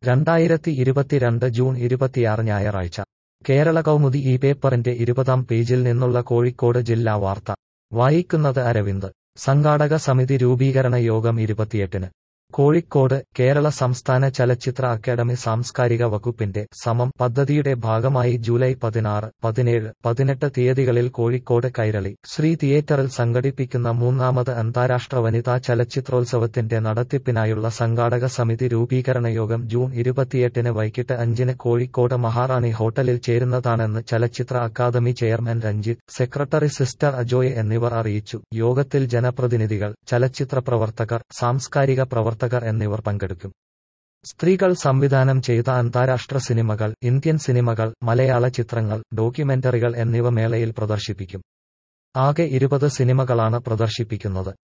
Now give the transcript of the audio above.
രണ്ടായിരത്തി ഇരുപത്തിരണ്ട് ജൂൺ ഇരുപത്തിയാറ് ഞായറാഴ്ച കേരള കൗമുദി ഈ പേപ്പറിന്റെ ഇരുപതാം പേജിൽ നിന്നുള്ള കോഴിക്കോട് ജില്ലാ വാർത്ത വായിക്കുന്നത് അരവിന്ദ് സംഘാടക സമിതി രൂപീകരണ യോഗം ഇരുപത്തിയെട്ടിന് കോഴിക്കോട് കേരള സംസ്ഥാന ചലച്ചിത്ര അക്കാദമി സാംസ്കാരിക വകുപ്പിന്റെ സമം പദ്ധതിയുടെ ഭാഗമായി ജൂലൈ പതിനാറ് പതിനേഴ് പതിനെട്ട് തീയതികളിൽ കോഴിക്കോട് കൈരളി ശ്രീ തിയേറ്ററിൽ സംഘടിപ്പിക്കുന്ന മൂന്നാമത് അന്താരാഷ്ട്ര വനിതാ ചലച്ചിത്രോത്സവത്തിന്റെ നടത്തിപ്പിനായുള്ള സംഘാടക സമിതി രൂപീകരണ യോഗം ജൂൺ ഇരുപത്തിയെട്ടിന് വൈകിട്ട് അഞ്ചിന് കോഴിക്കോട് മഹാറാണി ഹോട്ടലിൽ ചേരുന്നതാണെന്ന് ചലച്ചിത്ര academy chairman Ranjith secretary sister Ajoy എന്നിവർ അറിയിച്ചു യോഗത്തിൽ ജനപ്രതിനിധികൾ ചലച്ചിത്ര പ്രവർത്തകർ സാംസ്കാരിക പ്രവർത്തകർ എന്നിവർ പങ്കെടുക്കും സ്ത്രീകൾ സംവിധാനം ചെയ്ത അന്താരാഷ്ട്ര സിനിമകൾ ഇന്ത്യൻ സിനിമകൾ മലയാള ചിത്രങ്ങൾ ഡോക്യുമെന്ററികൾ എന്നിവ മേളയിൽ പ്രദർശിപ്പിക്കും ആകെ ഇരുപത് സിനിമകളാണ് പ്രദർശിപ്പിക്കുന്നത്